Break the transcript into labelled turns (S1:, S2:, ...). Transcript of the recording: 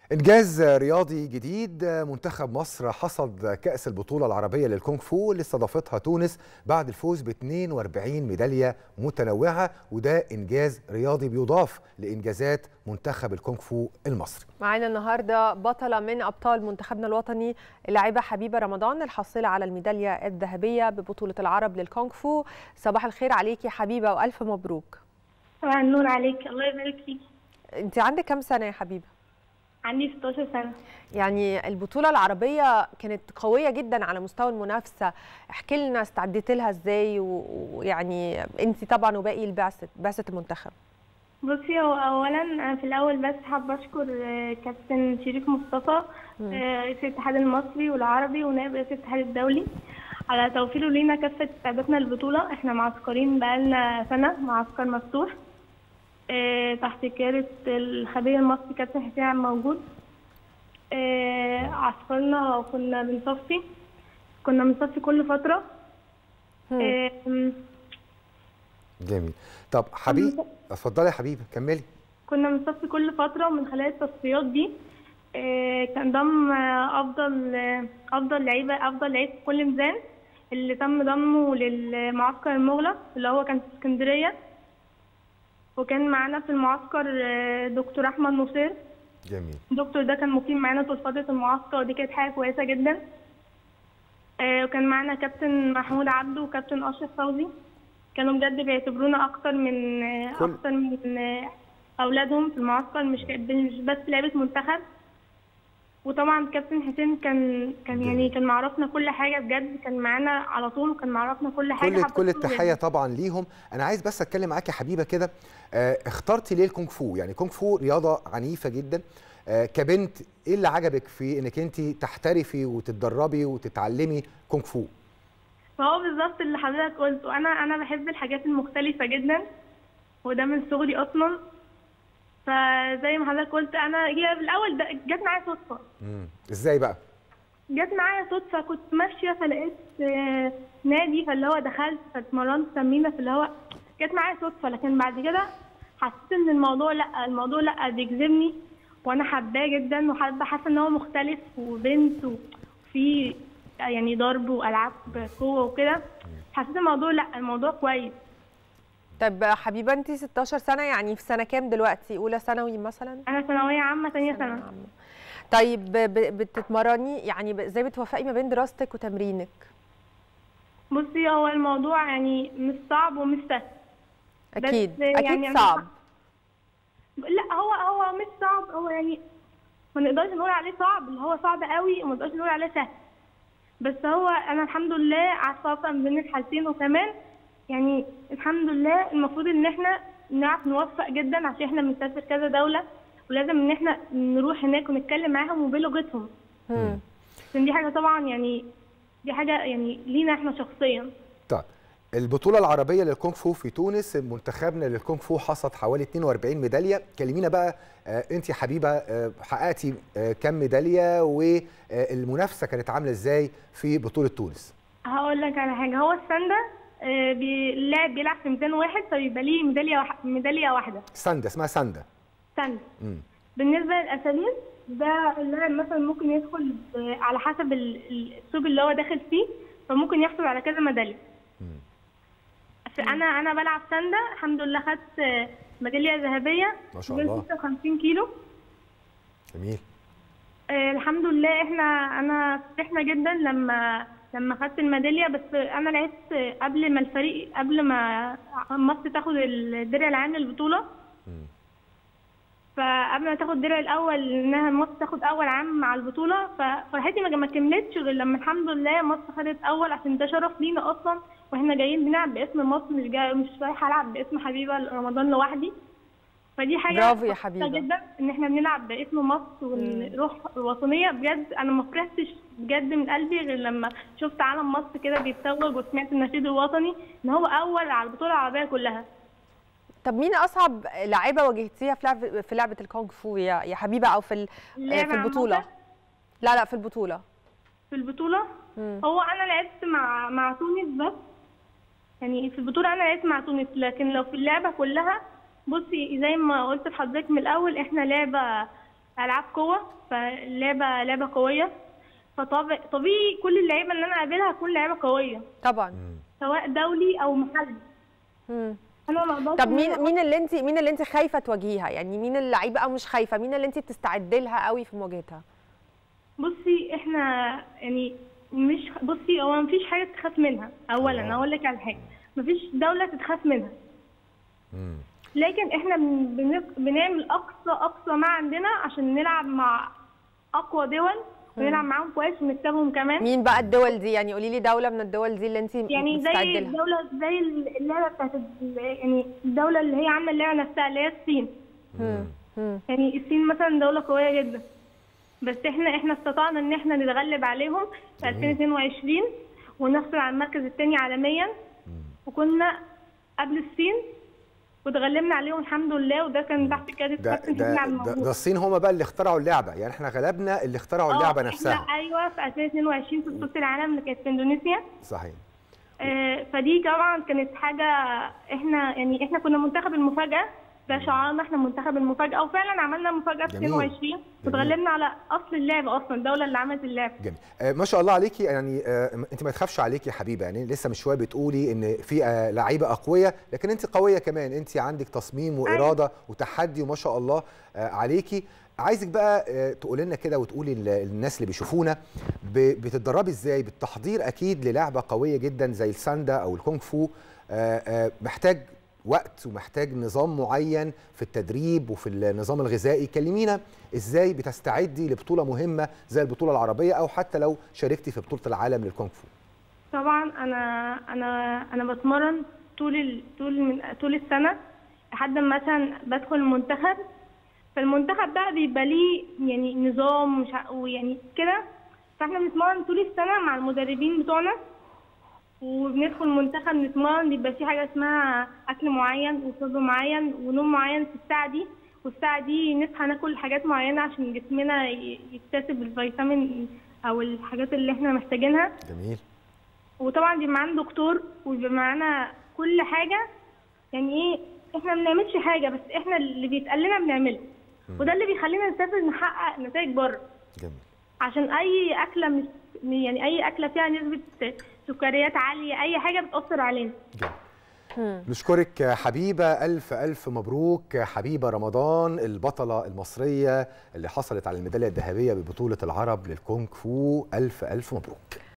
S1: إنجاز رياضي جديد منتخب مصر حصد كأس البطولة العربية للكونغ فو اللي استضافتها تونس بعد الفوز ب 42 ميدالية متنوعة وده إنجاز رياضي بيضاف لإنجازات منتخب الكونغ فو المصري
S2: معانا النهارده بطلة من أبطال منتخبنا الوطني اللاعبة حبيبة رمضان الحاصلة على الميدالية الذهبية ببطولة العرب للكونغ فو صباح الخير عليكي حبيبة وألف مبروك
S3: صباح النور عليك الله يبارك فيك
S2: أنت عندك كام سنة يا حبيبة؟
S3: عندي 16 سنة
S2: يعني البطولة العربية كانت قوية جدا على مستوى المنافسة احكي لنا استعديت لها ازاي ويعني انت طبعا وباقي البعثة بعثة المنتخب
S3: بصي هو اولا في الاول بس حابه اشكر كابتن شريف مصطفى رئيس الاتحاد المصري والعربي ونائب رئيس الاتحاد الدولي على توفيره لينا كافه استعداداتنا للبطوله احنا معسكرين بقالنا سنه معسكر مفتوح تحت قيادة الخبير المصري كابتن حسين عبد موجود عسكرنا وكنا بنصفي كنا بنصفي كل فترة
S1: جميل طب حبيب اتفضلي يا حبيبه كملي
S3: كنا بنصفي كل فترة ومن خلال التصفيات دي كان ضم افضل افضل لعيبه افضل لعيب في كل ميزان اللي تم ضمه للمعسكر المغلق اللي هو كان في اسكندريه وكان معانا في المعسكر دكتور احمد نصير
S1: جميل
S3: الدكتور ده كان مقيم معانا طول فتره المعسكر ودي كانت حاجه كويسه جدا وكان معانا كابتن محمود عبده وكابتن اشرف فوزي كانوا بجد بيعتبرونا اكتر من
S1: كل...
S3: اكتر من اولادهم في المعسكر مش مش بس لعيبه منتخب وطبعا كابتن حسين كان كان يعني كان معرفنا كل حاجه بجد كان معانا على طول وكان معرفنا كل حاجه
S1: كل كل التحيه طبعا ليهم انا عايز بس اتكلم معاك يا حبيبه كده آه اخترتي ليه الكونغ فو يعني كونغ فو رياضه عنيفه جدا آه كبنت ايه اللي عجبك في انك انت تحترفي وتتدربي وتتعلمي كونغ فو
S3: فهو بالظبط اللي حضرتك قلته انا انا بحب الحاجات المختلفه جدا وده من صغري اصلا فزي ما حضرتك قلت انا هي الاول ده جت معايا صدفه
S1: امم ازاي بقى
S3: جت معايا صدفه كنت ماشيه فلقيت نادي فاللي هو دخلت فاتمرنت تمرينه فاللي هو جت معايا صدفه لكن بعد كده حسيت ان الموضوع لا الموضوع لا بيجذبني وانا حباه جدا وحابه حاسه ان هو مختلف وبنت وفي يعني ضرب والعاب قوه وكده حسيت الموضوع لا الموضوع كويس
S2: طب حبيبه انت 16 سنه يعني في سنه كام دلوقتي اولى ثانوي مثلا
S3: انا ثانويه عامه ثانيه سنه
S2: عامة. طيب بتتمرني يعني ازاي بتوفقي ما بين دراستك وتمرينك
S3: بصي هو الموضوع يعني مش صعب ومش سهل
S2: اكيد اكيد يعني صعب
S3: لا هو هو مش صعب هو يعني ما نقدرش نقول عليه صعب اللي هو صعب قوي وما نقدرش نقول عليه سهل بس هو انا الحمد لله عارفه اوفق بين الحالتين وكمان يعني الحمد لله المفروض ان احنا نعرف نوفق جدا عشان احنا بنسافر كذا دوله ولازم ان احنا نروح هناك ونتكلم معاهم وبلغتهم عشان دي حاجه طبعا يعني دي حاجه يعني لينا احنا شخصيا
S1: طيب البطولة العربية للكونغ فو في تونس منتخبنا للكونغ فو حصد حوالي 42 ميدالية كلمينا بقى آه انت حبيبة آه حققتي آه كم ميدالية والمنافسة كانت عاملة ازاي في بطولة تونس
S3: هقول لك على حاجة هو السنده اللاعب بيلعب في ميزان واحد فبيبقى ليه ميداليه واحد ميداليه واحده
S1: ساندا اسمها ساندا
S3: ساندا بالنسبه للاساليب ده اللاعب مثلا ممكن يدخل على حسب الاسلوب اللي هو داخل فيه فممكن يحصل على كذا ميداليه انا انا بلعب ساندا الحمد لله خدت ميداليه ذهبيه
S1: ما شاء الله
S3: 56 كيلو
S1: جميل
S3: آه الحمد لله احنا انا فرحنا جدا لما لما خدت الميداليه بس انا لعبت قبل ما الفريق قبل ما مصر تاخد الدرع العام للبطوله فقبل ما تاخد الدرع الاول انها مصر تاخد اول عام مع البطوله ففرحتي ما كملتش غير لما الحمد لله مصر خدت اول عشان ده شرف لينا اصلا واحنا جايين بنلعب باسم مصر مش جاي مش رايحه العب باسم حبيبه رمضان لوحدي فدي حاجه
S2: برافو يا حبيبه
S3: جدا ان احنا بنلعب باسم مصر والروح الوطنيه بجد انا ما فرحتش بجد من قلبي غير لما شفت علم مصر كده بيتوج وسمعت النشيد الوطني ان هو اول على البطوله العربيه كلها
S2: طب مين اصعب لاعيبه واجهتيها في لعبه في لعبه الكونغ فو يا يا حبيبه او في في البطوله لا لا في البطوله
S3: في البطوله مم. هو انا لعبت مع مع تونس بس يعني في البطوله انا لعبت مع تونس لكن لو في اللعبه كلها بصي زي ما قلت لحضرتك من الاول احنا لعبه العاب قوه فاللعبه لعبه قويه فطبيعي كل اللعيبه اللي انا اقابلها تكون لعيبه قويه
S2: طبعا
S3: سواء دولي او محلي
S2: مم.
S3: انا ما اقدرش
S2: طب
S3: إن
S2: مين
S3: أنا
S2: مين اللي انت مين اللي انت خايفه تواجهيها يعني مين اللعيبه او مش خايفه مين اللي انت بتستعدي لها قوي في مواجهتها
S3: بصي احنا يعني مش بصي هو مفيش حاجه تخاف منها اولا
S1: آه.
S3: اقول لك على حاجه مفيش دوله تتخاف منها
S1: مم.
S3: لكن احنا بن- بن- بنعمل اقصى اقصى ما عندنا عشان نلعب مع اقوى دول ونلعب معاهم كويس ونكسبهم كمان
S2: مين بقى الدول دي يعني قولي لي دوله من الدول دي اللي انت
S3: يعني
S2: مستعده
S3: زي
S2: لها
S3: الدوله زي اللعبه بتاعت ال- يعني الدوله اللي هي عامله اللعبه نفسها اللي هي الصين
S2: مم. مم.
S3: يعني الصين مثلا دوله قويه جدا بس احنا احنا استطعنا ان احنا نتغلب عليهم في 2022 ونحصل على المركز الثاني عالميا وكنا قبل الصين وتغلبنا عليهم الحمد لله وده كان تحت قياده
S1: ده
S3: كابتن
S1: ده
S3: حسين عبد
S1: ده,
S3: المغفور
S1: ده الصين هم بقى اللي اخترعوا اللعبه يعني احنا غلبنا اللي اخترعوا اللعبه
S3: آه،
S1: نفسها
S3: احنا ايوه في 2022 في بطوله العالم اللي كانت في اندونيسيا
S1: صحيح
S3: آه، فدي طبعا كانت حاجه احنا يعني احنا كنا منتخب المفاجاه ده شعارنا احنا منتخب المفاجاه وفعلا عملنا مفاجاه في
S1: جميل.
S3: 22 وتغلبنا على اصل اللعبه اصلا الدوله اللي عملت اللعبه
S1: جميل آه ما شاء الله عليكي يعني آه انت ما تخافش عليكي يا حبيبه يعني لسه من شويه بتقولي ان في آه لعيبه اقوياء لكن انت قويه كمان انت عندك تصميم واراده وتحدي وما شاء الله آه عليكي عايزك بقى آه تقولي لنا كده وتقولي ل- للناس اللي بيشوفونا ب- بتتدربي ازاي بالتحضير اكيد للعبه قويه جدا زي الساندا او الكونغ فو آه آه محتاج وقت ومحتاج نظام معين في التدريب وفي النظام الغذائي كلمينا ازاي بتستعدي لبطوله مهمه زي البطوله العربيه او حتى لو شاركتي في بطوله العالم للكونغ فو
S3: طبعا انا انا انا بتمرن طول ال... طول من طول السنه لحد ما مثلا بدخل المنتخب فالمنتخب بقى بيبقى ليه يعني نظام مش ع- ويعني كده فاحنا بنتمرن طول السنه مع المدربين بتوعنا وبندخل المنتخب نتمرن بيبقى في حاجه اسمها اكل معين وشرب معين ونوم معين في الساعه دي والساعه دي نصحى ناكل حاجات معينه عشان جسمنا ي- يكتسب الفيتامين او الحاجات اللي احنا محتاجينها
S1: جميل
S3: وطبعا بيبقى معانا دكتور ويبقى معانا كل حاجه يعني ايه احنا ما بنعملش حاجه بس احنا اللي بيتقال لنا بنعمله وده اللي بيخلينا نسافر نحقق نتائج بره
S1: جميل
S3: عشان اي اكله مش يعني اي اكله فيها نسبه سكريات عاليه اي حاجه بتاثر علينا
S1: جميل
S2: مم.
S1: نشكرك يا حبيبة ألف ألف مبروك حبيبة رمضان البطلة المصرية اللي حصلت على الميدالية الذهبية ببطولة العرب للكونغ فو ألف ألف مبروك